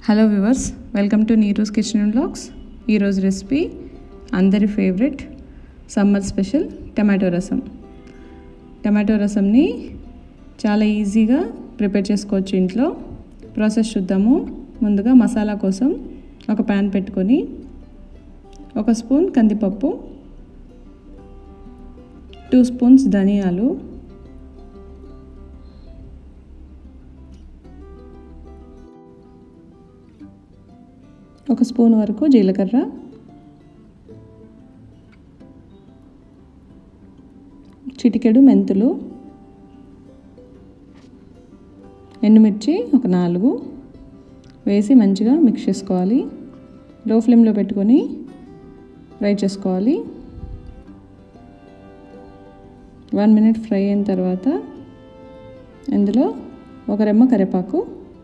hello viewers welcome to Neeru's kitchen and blogs ఈరోజు recipe అందరి favourite summer special tomato rasam tomato రసంని చాలా ఈజీగా ప్రిపేర్ చేసుకోవచ్చు ఇంట్లో ప్రాసెస్ చూద్దాము ముందుగా మసాలా కోసం ఒక ప్యాన్ పెట్టుకొని ఒక స్పూన్ కందిపప్పు టూ స్పూన్స్ ధనియాలు ఒక స్పూన్ వరకు జీలకర్ర చిటికెడు మెంతులు ఎండుమిర్చి ఒక నాలుగు వేసి మంచిగా మిక్స్ చేసుకోవాలి లో ఫ్లేమ్లో పెట్టుకొని ఫ్రై చేసుకోవాలి వన్ మినిట్ ఫ్రై అయిన తర్వాత ఇందులో ఒక రెమ్మ కరివేపాకు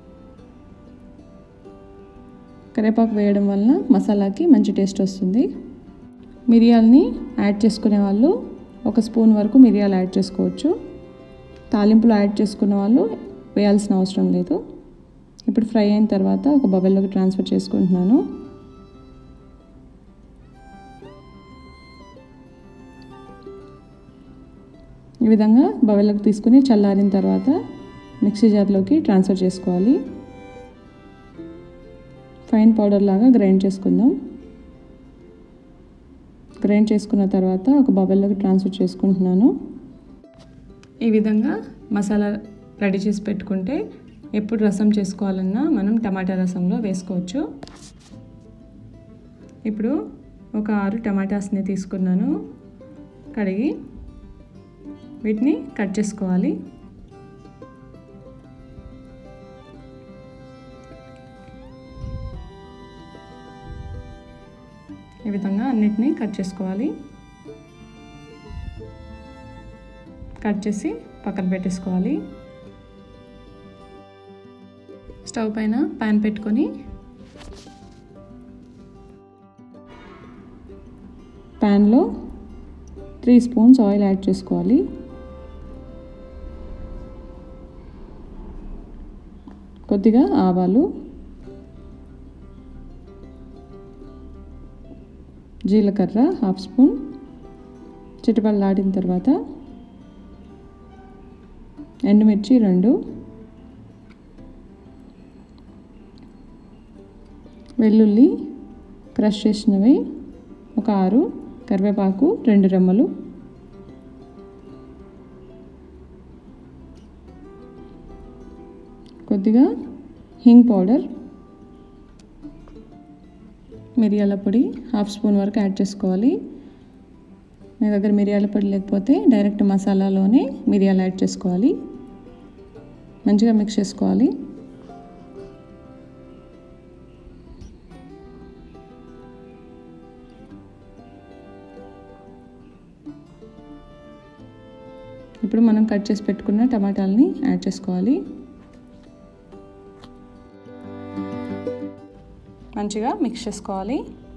కరివేపాకు వేయడం వలన మసాలాకి మంచి టేస్ట్ వస్తుంది మిరియాలని యాడ్ చేసుకునే వాళ్ళు ఒక స్పూన్ వరకు మిరియాలు యాడ్ చేసుకోవచ్చు తాలింపులో యాడ్ చేసుకున్న వాళ్ళు వేయాల్సిన అవసరం లేదు ఇప్పుడు ఫ్రై అయిన తర్వాత ఒక బబెల్లోకి ట్రాన్స్ఫర్ చేసుకుంటున్నాను ఈ విధంగా బబెల్లోకి తీసుకుని చల్లారిన తర్వాత మిక్సీ జార్లోకి ట్రాన్స్ఫర్ చేసుకోవాలి ఫైన్ పౌడర్ లాగా గ్రైండ్ చేసుకుందాం గ్రైండ్ చేసుకున్న తర్వాత ఒక బబెల్లోకి ట్రాన్స్ఫర్ చేసుకుంటున్నాను ఈ విధంగా మసాలా రెడీ చేసి పెట్టుకుంటే ఎప్పుడు రసం చేసుకోవాలన్నా మనం టమాటా రసంలో వేసుకోవచ్చు ఇప్పుడు ఒక ఆరు టమాటాస్ని తీసుకున్నాను కడిగి వీటిని కట్ చేసుకోవాలి ఈ విధంగా అన్నిటినీ కట్ చేసుకోవాలి కట్ చేసి పక్కన పెట్టేసుకోవాలి స్టవ్ పైన ప్యాన్ పెట్టుకొని ప్యాన్లో త్రీ స్పూన్స్ ఆయిల్ యాడ్ చేసుకోవాలి కొద్దిగా ఆవాలు జీలకర్ర హాఫ్ స్పూన్ చిటిపళ్ళు ఆడిన తర్వాత ఎండుమిర్చి రెండు వెల్లుల్లి క్రష్ చేసినవి ఒక ఆరు కరివేపాకు రెండు రెమ్మలు కొద్దిగా హింగ్ పౌడర్ మిరియాల పొడి హాఫ్ స్పూన్ వరకు యాడ్ చేసుకోవాలి మీ దగ్గర మిరియాల పొడి లేకపోతే డైరెక్ట్ మసాలాలోనే మిరియాలు యాడ్ చేసుకోవాలి మంచిగా మిక్స్ చేసుకోవాలి ఇప్పుడు మనం కట్ చేసి పెట్టుకున్న టమాటాలని యాడ్ చేసుకోవాలి మంచిగా మిక్స్ చేసుకోవాలి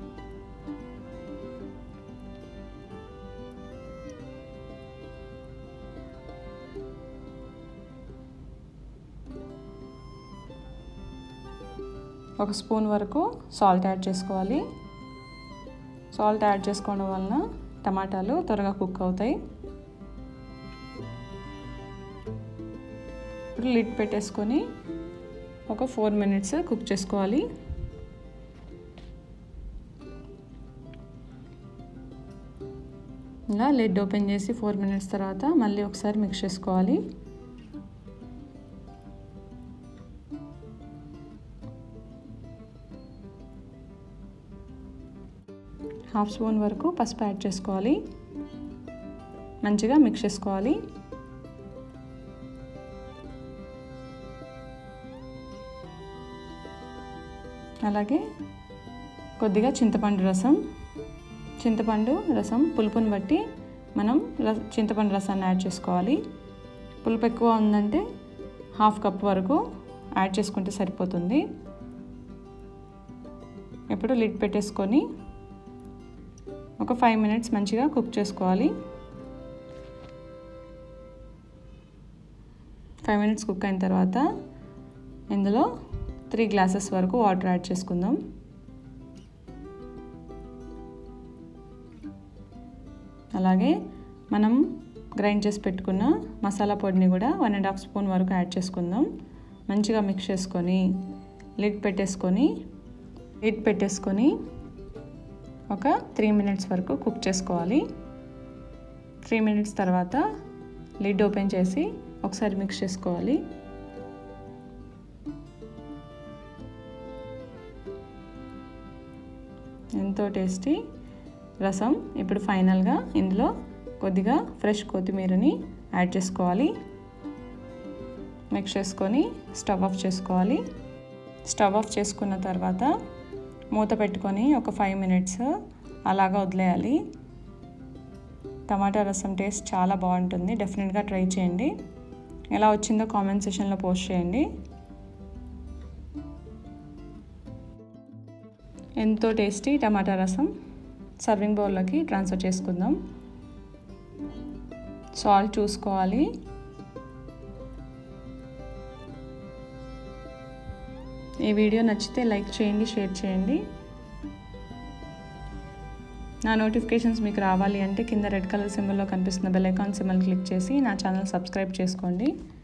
ఒక స్పూన్ వరకు సాల్ట్ యాడ్ చేసుకోవాలి సాల్ట్ యాడ్ చేసుకోవడం వలన టమాటాలు త్వరగా కుక్ అవుతాయి ఇప్పుడు లిడ్ పెట్టేసుకొని ఒక ఫోర్ మినిట్స్ కుక్ చేసుకోవాలి ఇలా లెడ్ ఓపెన్ చేసి ఫోర్ మినిట్స్ తర్వాత మళ్ళీ ఒకసారి మిక్స్ చేసుకోవాలి హాఫ్ స్పూన్ వరకు పసుపు యాడ్ చేసుకోవాలి మంచిగా మిక్స్ చేసుకోవాలి అలాగే కొద్దిగా చింతపండు రసం చింతపండు రసం పులుపుని బట్టి మనం చింతపండు రసాన్ని యాడ్ చేసుకోవాలి పులుపు ఎక్కువ ఉందంటే హాఫ్ కప్ వరకు యాడ్ చేసుకుంటే సరిపోతుంది ఇప్పుడు లిడ్ పెట్టేసుకొని ఒక ఫైవ్ మినిట్స్ మంచిగా కుక్ చేసుకోవాలి ఫైవ్ మినిట్స్ కుక్ అయిన తర్వాత ఇందులో త్రీ గ్లాసెస్ వరకు వాటర్ యాడ్ చేసుకుందాం అలాగే మనం గ్రైండ్ చేసి పెట్టుకున్న మసాలా పొడిని కూడా వన్ అండ్ హాఫ్ స్పూన్ వరకు యాడ్ చేసుకుందాం మంచిగా మిక్స్ చేసుకొని లిడ్ పెట్టేసుకొని లిడ్ పెట్టేసుకొని ఒక త్రీ మినిట్స్ వరకు కుక్ చేసుకోవాలి త్రీ మినిట్స్ తర్వాత లిడ్ ఓపెన్ చేసి ఒకసారి మిక్స్ చేసుకోవాలి ఎంతో టేస్టీ రసం ఇప్పుడు ఫైనల్గా ఇందులో కొద్దిగా ఫ్రెష్ కొత్తిమీరని యాడ్ చేసుకోవాలి మిక్స్ చేసుకొని స్టవ్ ఆఫ్ చేసుకోవాలి స్టవ్ ఆఫ్ చేసుకున్న తర్వాత మూత పెట్టుకొని ఒక ఫైవ్ మినిట్స్ అలాగా వదిలేయాలి టమాటా రసం టేస్ట్ చాలా బాగుంటుంది డెఫినెట్గా ట్రై చేయండి ఎలా వచ్చిందో కామెంట్ సెషన్లో పోస్ట్ చేయండి ఎంతో టేస్టీ టమాటా రసం సర్వింగ్ బౌల్లోకి ట్రాన్స్ఫర్ చేసుకుందాం సాల్ట్ చూసుకోవాలి ఈ వీడియో నచ్చితే లైక్ చేయండి షేర్ చేయండి నా నోటిఫికేషన్స్ మీకు రావాలి అంటే కింద రెడ్ కలర్ సింబల్లో కనిపిస్తున్న బెల్ ఐకాన్ సింబల్ క్లిక్ చేసి నా ఛానల్ సబ్స్క్రైబ్ చేసుకోండి